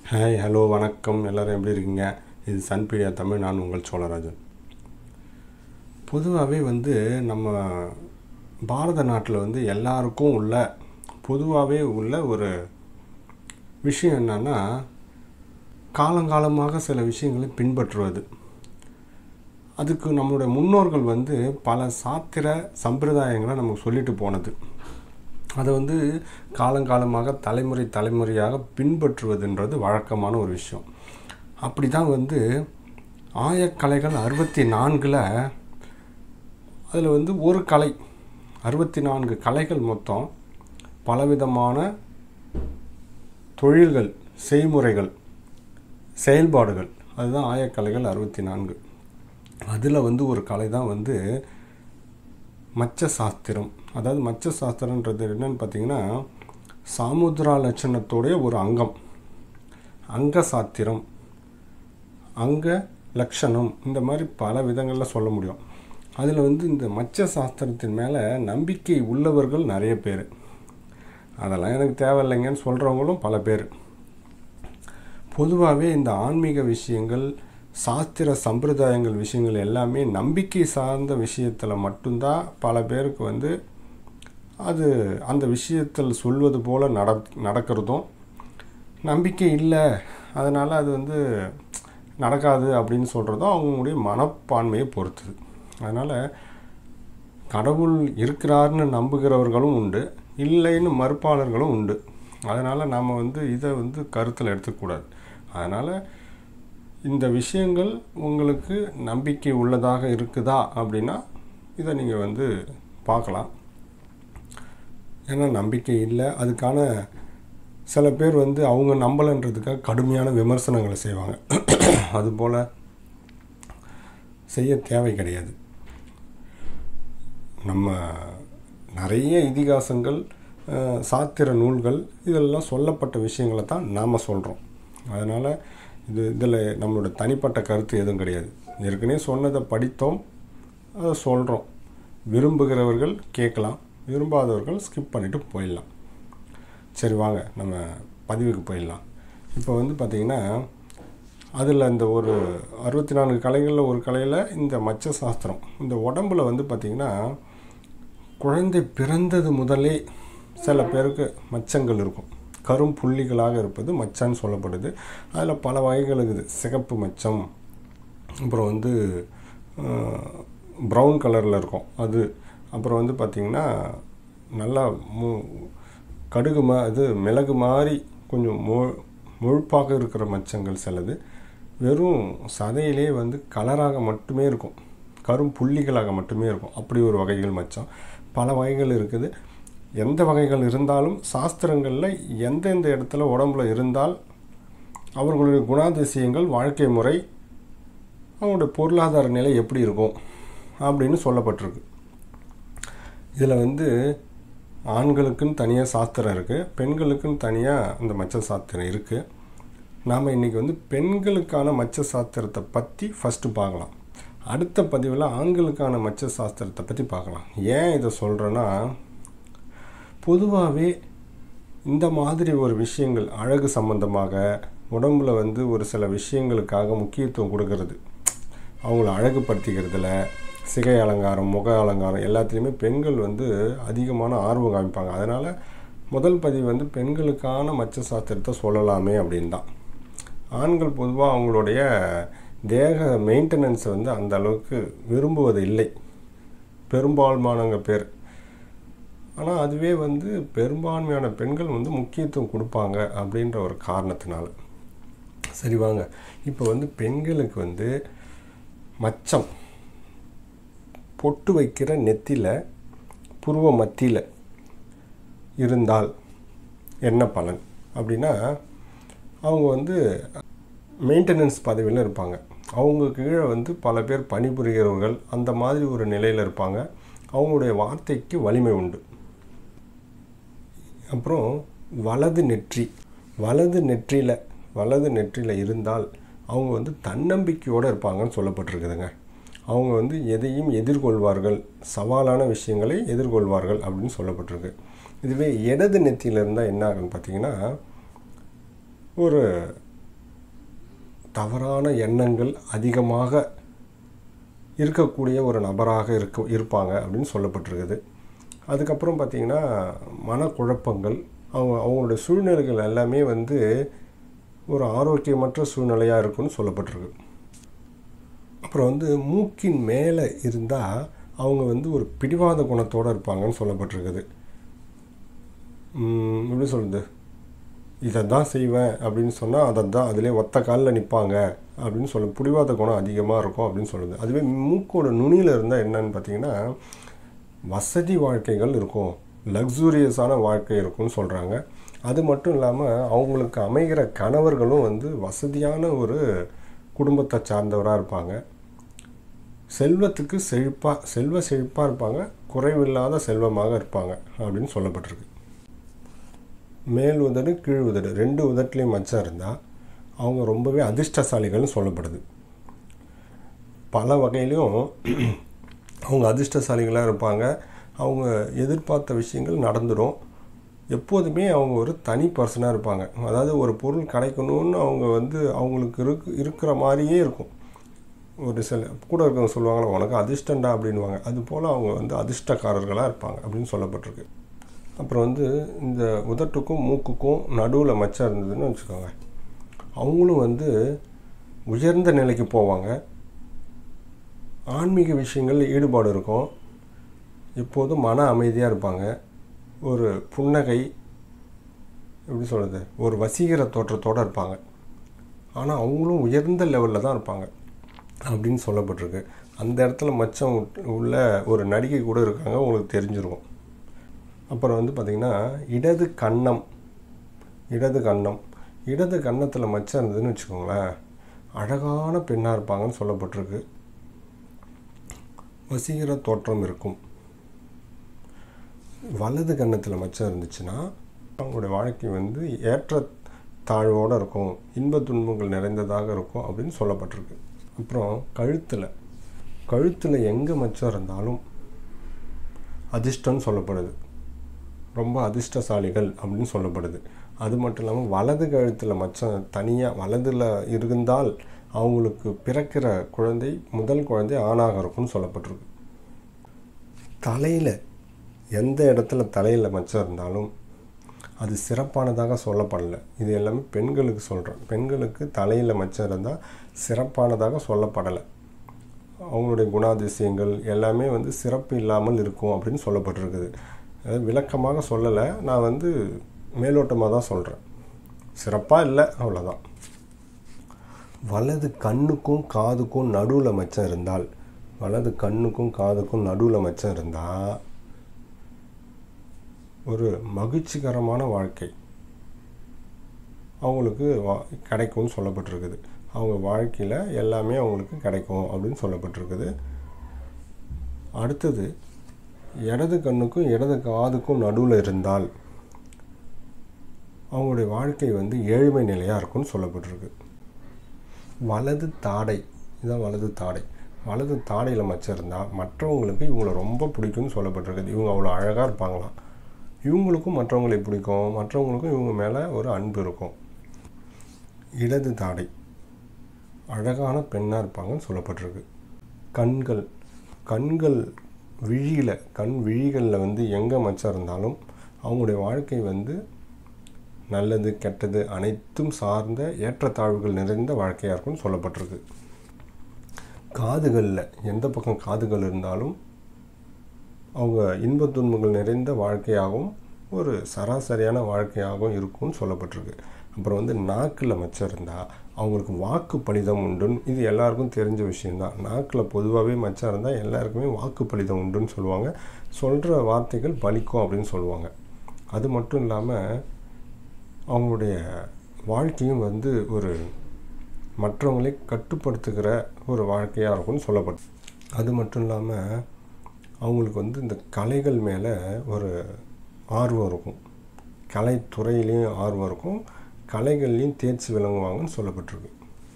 hi hello வணக்கம் எல்லோரும் எப்படி இருக்கீங்க இது சன்பீடியா தமிழ் நான் உங்கள் சோழராஜன் பொதுவாகவே வந்து நம்ம பாரத நாட்டில் வந்து எல்லாருக்கும் உள்ள பொதுவாகவே உள்ள ஒரு விஷயம் என்னன்னா காலங்காலமாக சில விஷயங்களை பின்பற்றுவது அதுக்கு நம்மளுடைய முன்னோர்கள் வந்து பல சாத்திர சம்பிரதாயங்களை நமக்கு சொல்லிட்டு போனது அதை வந்து காலங்காலமாக தலைமுறை தலைமுறையாக பின்பற்றுவதுன்றது வழக்கமான ஒரு விஷயம் அப்படி தான் வந்து ஆயக்கலைகள் அறுபத்தி நான்கில் அதில் வந்து ஒரு கலை அறுபத்தி நான்கு கலைகள் மொத்தம் பலவிதமான தொழில்கள் செய்முறைகள் செயல்பாடுகள் அதுதான் ஆயக்கலைகள் அறுபத்தி நான்கு அதில் வந்து ஒரு கலை தான் வந்து மச்ச சாஸ்திரம் அதாவது மச்ச சாஸ்திரன்றது என்னன்னு பார்த்தீங்கன்னா சாமுத்ரா லட்சணத்தோடைய ஒரு அங்கம் அங்க சாத்திரம் அங்க லட்சணம் இந்த மாதிரி பல விதங்களில் சொல்ல முடியும் அதில் வந்து இந்த மச்ச சாஸ்திரத்தின் மேலே நம்பிக்கை உள்ளவர்கள் நிறைய பேர் அதெல்லாம் எனக்கு தேவையில்லைங்கன்னு சொல்கிறவங்களும் பல பேர் பொதுவாகவே இந்த ஆன்மீக விஷயங்கள் சாஸ்திர சம்பிரதாயங்கள் விஷயங்கள் எல்லாமே நம்பிக்கை சார்ந்த விஷயத்தில் மட்டும்தான் பல பேருக்கு வந்து அது அந்த விஷயத்தில் சொல்வது போல் நட நடக்கிறதும் நம்பிக்கை இல்லை அதனால் அது வந்து நடக்காது அப்படின்னு சொல்கிறதும் அவங்களுடைய மனப்பான்மையை பொறுத்தது அதனால் கடவுள் இருக்கிறார்னு நம்புகிறவர்களும் உண்டு இல்லைன்னு மறுப்பாளர்களும் உண்டு அதனால் நாம் வந்து இதை வந்து கருத்தில் எடுத்துக்கூடாது அதனால் இந்த விஷயங்கள் உங்களுக்கு நம்பிக்கை உள்ளதாக இருக்குதா அப்படின்னா இதை நீங்கள் வந்து பார்க்கலாம் ஏன்னா நம்பிக்கை இல்லை அதுக்கான சில பேர் வந்து அவங்க நம்பலைன்றதுக்காக கடுமையான விமர்சனங்களை செய்வாங்க அதுபோல் செய்ய தேவை கிடையாது நம்ம நிறைய இதிகாசங்கள் சாத்திர நூல்கள் இதெல்லாம் சொல்லப்பட்ட விஷயங்களை தான் நாம் சொல்கிறோம் அதனால் இது இதில் நம்மளோட தனிப்பட்ட கருத்து எதுவும் கிடையாது ஏற்கனவே சொன்னதை படித்தோம் அதை சொல்கிறோம் விரும்புகிறவர்கள் கேட்கலாம் விரும்பாதவர்கள் ஸ்கிப் பண்ணிவிட்டு போயிடலாம் சரி வாங்க நம்ம பதிவுக்கு போயிடலாம் இப்போ வந்து பார்த்திங்கன்னா அதில் இந்த ஒரு அறுபத்தி நான்கு கலைகளில் ஒரு கலையில் இந்த மச்ச சாஸ்திரம் இந்த உடம்பில் வந்து பார்த்திங்கன்னா குழந்தை பிறந்தது முதலே சில பேருக்கு மச்சங்கள் இருக்கும் கரும் புள்ளிகளாக இருப்பது மச்சான்னு சொல்லப்படுது அதில் பல வகைகள் இருக்குது சிகப்பு மச்சம் அப்புறம் வந்து ப்ரௌன் கலரில் இருக்கும் அது அப்புறம் வந்து பார்த்திங்கன்னா நல்லா மு கடுகு மா இது மிளகு மாதிரி கொஞ்சம் மொ முழுப்பாக இருக்கிற மச்சங்கள் சிலது வெறும் சதையிலே வந்து கலராக மட்டுமே இருக்கும் கரும் புள்ளிகளாக மட்டுமே இருக்கும் அப்படி ஒரு வகைகள் மச்சம் பல வகைகள் இருக்குது எந்த வகைகள் இருந்தாலும் சாஸ்திரங்களில் எந்தெந்த இடத்துல உடம்புல இருந்தால் அவர்களுடைய குணாதிசயங்கள் வாழ்க்கை முறை அவங்களுடைய பொருளாதார நிலை எப்படி இருக்கும் அப்படின்னு சொல்லப்பட்டிருக்கு இதில் வந்து ஆண்களுக்குன்னு தனியாக சாஸ்திரம் இருக்குது பெண்களுக்குன்னு தனியாக அந்த மச்ச சாஸ்திரம் இருக்குது நாம் இன்றைக்கி வந்து பெண்களுக்கான மச்ச சாஸ்திரத்தை பற்றி ஃபஸ்ட்டு பார்க்கலாம் அடுத்த பதிவில் ஆண்களுக்கான மச்ச சாஸ்திரத்தை பற்றி பார்க்கலாம் ஏன் இதை சொல்கிறேன்னா பொதுவாகவே இந்த மாதிரி ஒரு விஷயங்கள் அழகு சம்பந்தமாக உடம்பில் வந்து ஒரு சில விஷயங்களுக்காக முக்கியத்துவம் கொடுக்கறது அவங்கள அழகுபடுத்திக்கிறதுல சிகை அலங்காரம் முக அலங்காரம் எல்லாத்துலேயுமே பெண்கள் வந்து அதிகமான ஆர்வம் காமிப்பாங்க அதனால் முதல் பதிவு வந்து பெண்களுக்கான மச்ச சாஸ்திரத்தை சொல்லலாமே அப்படின்னு தான் ஆண்கள் பொதுவாக அவங்களுடைய தேக மெயின்டெனன்ஸை வந்து அந்த அளவுக்கு விரும்புவது இல்லை பெரும்பான்மையானவங்க பேர் ஆனால் அதுவே வந்து பெரும்பான்மையான பெண்கள் வந்து முக்கியத்துவம் கொடுப்பாங்க அப்படின்ற ஒரு காரணத்தினால சரி வாங்க இப்போ வந்து பெண்களுக்கு வந்து மச்சம் பொட்டு வைக்கிற நெத்தியில் புருவ மத்தியில் இருந்தால் என்ன பலன் அப்படின்னா அவங்க வந்து மெயின்டெனன்ஸ் பதவியில் இருப்பாங்க அவங்க கீழே வந்து பல பேர் பணிபுரிகிறவர்கள் அந்த மாதிரி ஒரு நிலையில் இருப்பாங்க அவங்களுடைய வார்த்தைக்கு வலிமை உண்டு அப்புறம் வலது நெற்றி வலது நெற்றியில் வலது நெற்றியில் இருந்தால் அவங்க வந்து தன்னம்பிக்கையோடு இருப்பாங்கன்னு சொல்லப்பட்டிருக்குதுங்க அவங்க வந்து எதையும் எதிர்கொள்வார்கள் சவாலான விஷயங்களை எதிர்கொள்வார்கள் அப்படின்னு சொல்லப்பட்டிருக்கு இதுவே இடது நெத்தியில் இருந்தால் என்ன ஆகுன்னு பார்த்தீங்கன்னா ஒரு தவறான எண்ணங்கள் அதிகமாக இருக்கக்கூடிய ஒரு நபராக இருக்க இருப்பாங்க அப்படின்னு சொல்லப்பட்டிருக்குது அதுக்கப்புறம் பார்த்திங்கன்னா மனக்குழப்பங்கள் அவங்க அவங்களுடைய சூழ்நிலைகள் எல்லாமே வந்து ஒரு ஆரோக்கியமற்ற சூழ்நிலையாக இருக்குன்னு சொல்லப்பட்டிருக்கு அப்புறம் வந்து மூக்கின் மேலே இருந்தால் அவங்க வந்து ஒரு பிடிவாத குணத்தோடு இருப்பாங்கன்னு சொல்லப்பட்டிருக்குது எப்படி சொல்கிறது இதை தான் செய்வேன் அப்படின்னு சொன்னால் அதை தான் அதிலே ஒத்த காலில் நிற்பாங்க அப்படின்னு சொல்ல பிடிவாத குணம் அதிகமாக இருக்கும் அப்படின்னு சொல்லுது அதுவே மூக்கோட நுனியில் இருந்தால் என்னன்னு பார்த்தீங்கன்னா வசதி வாழ்க்கைகள் இருக்கும் லக்ஸூரியஸான வாழ்க்கை இருக்கும்னு சொல்கிறாங்க அது மட்டும் இல்லாமல் அவங்களுக்கு அமைகிற கணவர்களும் வந்து வசதியான ஒரு குடும்பத்தை சார்ந்தவராக இருப்பாங்க செல்வத்துக்கு செழிப்பாக செல்வ செழிப்பாக இருப்பாங்க குறைவில்லாத செல்வமாக இருப்பாங்க அப்படின்னு சொல்லப்பட்டிருக்கு மேல் உதடு கீழ் உதடு ரெண்டு உதட்டுலேயும் மச்சம் இருந்தால் அவங்க ரொம்பவே அதிர்ஷ்டசாலிகள்னு சொல்லப்படுது பல வகையிலையும் அவங்க அதிர்ஷ்டசாலிகளாக இருப்பாங்க அவங்க எதிர்பார்த்த விஷயங்கள் நடந்துடும் எப்போதுமே அவங்க ஒரு தனி பர்சனாக இருப்பாங்க அதாவது ஒரு பொருள் கிடைக்கணும்னு அவங்க வந்து அவங்களுக்கு இருக்கு இருக்கிற மாதிரியே இருக்கும் ஒரு சில கூட இருக்கவங்க சொல்லுவாங்களா உனக்கு அதிர்ஷ்டண்டா அப்படின்வாங்க அது போல் அவங்க வந்து அதிர்ஷ்டக்காரர்களாக இருப்பாங்க அப்படின்னு சொல்லப்பட்டிருக்கு அப்புறம் வந்து இந்த உதட்டுக்கும் மூக்குக்கும் நடுவில் மச்சம் இருந்ததுன்னு வச்சுக்கோங்க அவங்களும் வந்து உயர்ந்த நிலைக்கு போவாங்க ஆன்மீக விஷயங்கள் ஈடுபாடு இருக்கும் எப்போதும் மன அமைதியாக இருப்பாங்க ஒரு புன்னகை எப்படி சொல்கிறது ஒரு வசீகர தோற்றத்தோடு இருப்பாங்க ஆனால் அவங்களும் உயர்ந்த லெவலில் தான் இருப்பாங்க அப்படின்னு சொல்லப்பட்டிருக்கு அந்த இடத்துல மச்சம் உள்ள ஒரு நடிகை கூட இருக்காங்க உங்களுக்கு தெரிஞ்சிருக்கும் அப்புறம் வந்து பார்த்திங்கன்னா இடது கன்னம் இடது கன்னம் இடது கன்னத்தில் மச்சம் இருந்ததுன்னு வச்சுக்கோங்களேன் அழகான பெண்ணாக இருப்பாங்கன்னு சொல்லப்பட்டிருக்கு வசீகர தோற்றம் இருக்கும் வலது கன்னத்தில் மச்சம் இருந்துச்சுன்னா அவங்களுடைய வாழ்க்கை வந்து ஏற்ற தாழ்வோடு இருக்கும் இன்ப துன்பங்கள் நிறைந்ததாக இருக்கும் அப்படின்னு சொல்லப்பட்டிருக்கு அப்புறம் கழுத்தில் கழுத்தில் எங்கே மச்சம் இருந்தாலும் அதிர்ஷ்டம்னு சொல்லப்படுது ரொம்ப அதிர்ஷ்டசாலிகள் அப்படின்னு சொல்லப்படுது அது மட்டும் இல்லாமல் வலது கழுத்தில் மச்சம் தனியாக வலதில் இருந்தால் அவங்களுக்கு பிறக்கிற குழந்தை முதல் குழந்தை ஆணாக இருக்கும்னு சொல்லப்பட்டிருக்கு தலையில் எந்த இடத்துல தலையில் மச்சம் இருந்தாலும் அது சிறப்பானதாக சொல்லப்படலை இது எல்லாமே பெண்களுக்கு சொல்கிறேன் பெண்களுக்கு தலையில் மச்சம் இருந்தால் சிறப்பானதாக சொல்லப்படலை அவங்களுடைய குணாதிசயங்கள் எல்லாமே வந்து சிறப்பு இல்லாமல் இருக்கும் அப்படின்னு சொல்லப்பட்டிருக்குது அதாவது விளக்கமாக சொல்லலை நான் வந்து மேலோட்டமாக தான் சொல்கிறேன் சிறப்பாக இல்லை அவ்வளோதான் வலது கண்ணுக்கும் காதுக்கும் நடுவில் மச்சம் இருந்தால் வலது கண்ணுக்கும் காதுக்கும் நடுவில் மச்சம் இருந்தால் ஒரு மகிழ்ச்சிகரமான வாழ்க்கை அவங்களுக்கு வா கிடைக்கும்னு சொல்லப்பட்டிருக்குது அவங்க வாழ்க்கையில் எல்லாமே அவங்களுக்கு கிடைக்கும் அப்படின்னு சொல்லப்பட்டிருக்குது அடுத்தது இடது கண்ணுக்கும் இடது காதுக்கும் நடுவில் இருந்தால் அவங்களுடைய வாழ்க்கை வந்து ஏழ்மை நிலையாக இருக்கும்னு சொல்லப்பட்டிருக்கு வலது தாடை இதுதான் வலது தாடை வலது தாடையில் மச்சம் இருந்தால் மற்றவங்களுக்கு இவங்களை ரொம்ப பிடிக்கும்னு சொல்லப்பட்டிருக்குது இவங்க அவ்வளோ அழகாக இருப்பாங்களாம் இவங்களுக்கும் மற்றவங்களை பிடிக்கும் மற்றவங்களுக்கும் இவங்க மேலே ஒரு அன்பு இருக்கும் இடது தாடை அழகான பெண்ணாக இருப்பாங்கன்னு சொல்லப்பட்டிருக்கு கண்கள் கண்கள் விழியில் கண் விழிகளில் வந்து எங்கே மச்சம் இருந்தாலும் அவங்களுடைய வாழ்க்கை வந்து நல்லது கெட்டது அனைத்தும் சார்ந்த ஏற்றத்தாழ்வுகள் நிறைந்த வாழ்க்கையாக இருக்கும்னு சொல்லப்பட்டிருக்கு காதுகளில் எந்த பக்கம் காதுகள் இருந்தாலும் அவங்க இன்பத் துன்பங்கள் நிறைந்த வாழ்க்கையாகவும் ஒரு சராசரியான வாழ்க்கையாகவும் இருக்கும்னு சொல்லப்பட்டிருக்கு அப்புறம் வந்து நாக்கில் மச்சம் இருந்தால் அவங்களுக்கு வாக்கு பலிதம் உண்டுன்னு இது எல்லாருக்கும் தெரிஞ்ச விஷயந்தான் நாக்கில் பொதுவாகவே மச்சம் இருந்தால் எல்லாருக்குமே வாக்கு பலிதம் உண்டுன்னு சொல்லுவாங்க சொல்கிற வார்த்தைகள் பலிக்கும் அப்படின்னு சொல்லுவாங்க அது மட்டும் இல்லாமல் அவங்களுடைய வாழ்க்கையும் வந்து ஒரு மற்றவங்களை கட்டுப்படுத்துகிற ஒரு வாழ்க்கையாக இருக்கும்னு சொல்லப்பட்டு அது மட்டும் இல்லாமல் அவங்களுக்கு வந்து இந்த கலைகள் மேலே ஒரு ஆர்வம் இருக்கும் கலைத்துறையிலையும் ஆர்வம் இருக்கும் கலைகள்லையும் தேர்ச்சி விளங்குவாங்கன்னு சொல்லப்பட்டிருக்கு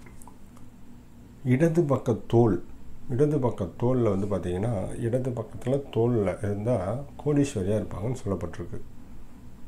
இடது பக்க தோல் இடது பக்க தோலில் வந்து பார்த்திங்கன்னா இடது பக்கத்தில் தோலில் இருந்தால் கோடீஸ்வரியாக இருப்பாங்கன்னு சொல்லப்பட்டிருக்கு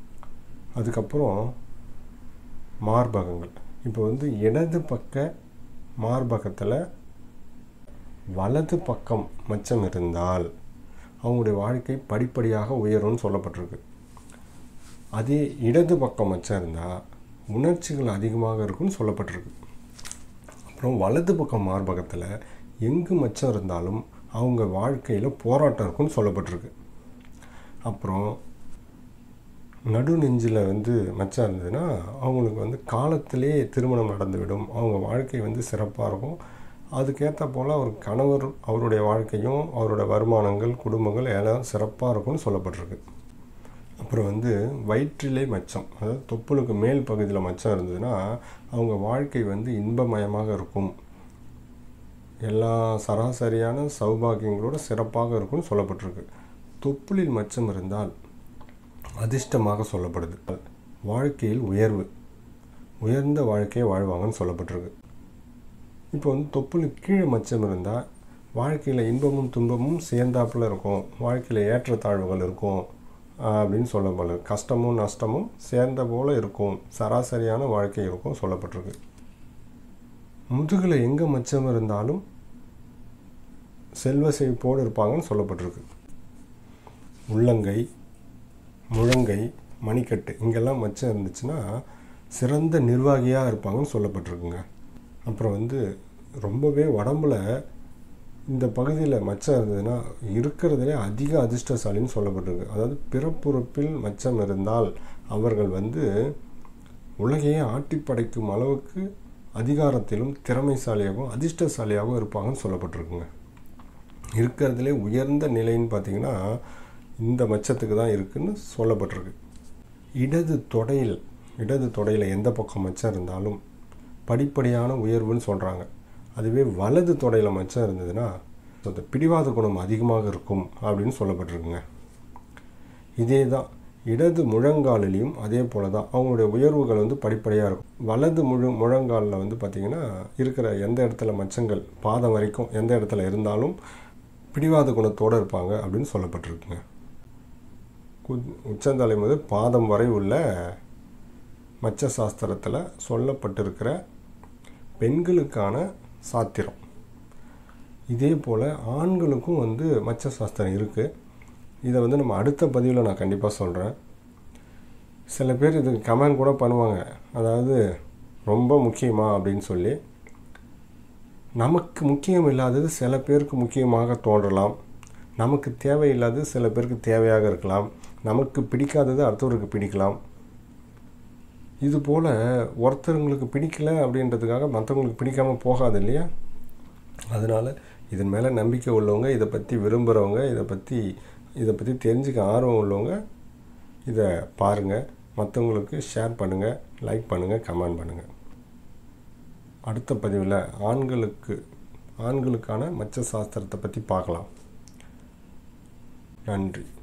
அதுக்கப்புறம் மார்பகங்கள் இப்போ வந்து இடது பக்க மார்பகத்தில் வலது பக்கம் மச்சம் இருந்தால் அவங்களுடைய வாழ்க்கை படிப்படியாக உயரும்னு சொல்லப்பட்டிருக்கு அதே இடது பக்கம் மச்சம் இருந்தால் உணர்ச்சிகள் அதிகமாக இருக்கும்னு சொல்லப்பட்டிருக்கு அப்புறம் வலது பக்கம் மார்பகத்தில் எங்கு மச்சம் இருந்தாலும் அவங்க வாழ்க்கையில் போராட்டம் இருக்கும்னு சொல்லப்பட்டிருக்கு அப்புறம் நடு நெஞ்சில் வந்து மச்சம் இருந்ததுன்னா அவங்களுக்கு வந்து காலத்திலே திருமணம் நடந்துவிடும் அவங்க வாழ்க்கை வந்து சிறப்பாக இருக்கும் அதுக்கேற்ற போல் அவர் கணவர் அவருடைய வாழ்க்கையும் அவரோட வருமானங்கள் குடும்பங்கள் எல்லாம் சிறப்பாக இருக்கும்னு சொல்லப்பட்டிருக்கு அப்புறம் வந்து வயிற்றிலே மச்சம் அதாவது தொப்புளுக்கு மேல் பகுதியில் மச்சம் இருந்ததுன்னா அவங்க வாழ்க்கை வந்து இன்பமயமாக இருக்கும் எல்லா சராசரியான சௌபாகியங்களோட சிறப்பாக இருக்கும்னு சொல்லப்பட்டிருக்கு தொப்புளில் மச்சம் இருந்தால் அதிர்ஷ்டமாக சொல்லப்படுது வாழ்க்கையில் உயர்வு உயர்ந்த வாழ்க்கையை வாழ்வாங்கன்னு சொல்லப்பட்டிருக்கு இப்போ வந்து தொப்புளுக்கு கீழே மச்சம் இருந்தால் வாழ்க்கையில் இன்பமும் துன்பமும் சேர்ந்தாப்புல இருக்கும் வாழ்க்கையில் ஏற்றத்தாழ்வுகள் இருக்கும் அப்படின்னு சொல்லப்படுது கஷ்டமும் நஷ்டமும் சேர்ந்த போல் இருக்கும் சராசரியான வாழ்க்கை இருக்கும் சொல்லப்பட்டிருக்கு முதுகில் எங்கே மச்சம் இருந்தாலும் செல்வ செழிப்போடு இருப்பாங்கன்னு சொல்லப்பட்டிருக்கு உள்ளங்கை முழங்கை மணிக்கட்டு இங்கெல்லாம் மச்சம் இருந்துச்சுன்னா சிறந்த நிர்வாகியாக இருப்பாங்கன்னு சொல்லப்பட்டிருக்குங்க அப்புறம் வந்து ரொம்பவே உடம்புல இந்த பகுதியில் மச்சம் இருந்ததுன்னா இருக்கிறதுலே அதிக அதிர்ஷ்டசாலின்னு சொல்லப்பட்டிருக்கு அதாவது பிறப்புறுப்பில் மச்சம் இருந்தால் அவர்கள் வந்து உலகையே ஆட்டி படைக்கும் அளவுக்கு அதிகாரத்திலும் திறமைசாலியாகவும் அதிர்ஷ்டசாலியாகவும் இருப்பாங்கன்னு சொல்லப்பட்டிருக்குங்க இருக்கிறதுலே உயர்ந்த நிலைன்னு பார்த்திங்கன்னா இந்த மச்சத்துக்கு தான் இருக்குதுன்னு சொல்லப்பட்டிருக்கு இடது தொடையில் இடது தொடையில் எந்த பக்கம் மச்சம் இருந்தாலும் படிப்படியான உயர்வுன்னு சொல்கிறாங்க அதுவே வலது தொடையில் மச்சம் இருந்ததுன்னா அந்த பிடிவாத குணம் அதிகமாக இருக்கும் அப்படின்னு சொல்லப்பட்டிருக்குங்க இதே தான் இடது முழங்காலிலையும் அதே போல் தான் அவங்களுடைய உயர்வுகள் வந்து படிப்படியாக இருக்கும் வலது முழு முழங்காலில் வந்து பார்த்திங்கன்னா இருக்கிற எந்த இடத்துல மச்சங்கள் பாதம் வரைக்கும் எந்த இடத்துல இருந்தாலும் பிடிவாத குணத்தோடு இருப்பாங்க அப்படின்னு சொல்லப்பட்டிருக்குங்க உச்சந்தலை முதல் பாதம் வரை உள்ள மச்ச சாஸ்திரத்தில் சொல்லப்பட்டிருக்கிற பெண்களுக்கான சாத்திரம் இதே போல் ஆண்களுக்கும் வந்து மச்ச சாஸ்திரம் இருக்குது இதை வந்து நம்ம அடுத்த பதிவில் நான் கண்டிப்பாக சொல்கிறேன் சில பேர் இதுக்கு கமெண்ட் கூட பண்ணுவாங்க அதாவது ரொம்ப முக்கியமா அப்படின்னு சொல்லி நமக்கு முக்கியம் இல்லாதது சில பேருக்கு முக்கியமாக தோன்றலாம் நமக்கு தேவையில்லாதது சில பேருக்கு தேவையாக இருக்கலாம் நமக்கு பிடிக்காதது அடுத்தவருக்கு பிடிக்கலாம் இது போல் ஒருத்தருங்களுக்கு பிடிக்கல அப்படின்றதுக்காக மற்றவங்களுக்கு பிடிக்காமல் போகாது இல்லையா அதனால் இதன் மேலே நம்பிக்கை உள்ளவங்க இதை பற்றி விரும்புகிறவங்க இதை பற்றி இதை பற்றி தெரிஞ்சுக்க ஆர்வம் உள்ளவங்க இதை பாருங்கள் மற்றவங்களுக்கு ஷேர் பண்ணுங்கள் லைக் பண்ணுங்கள் கமெண்ட் பண்ணுங்கள் அடுத்த பதிவில் ஆண்களுக்கு ஆண்களுக்கான மச்ச சாஸ்திரத்தை பற்றி பார்க்கலாம் நன்றி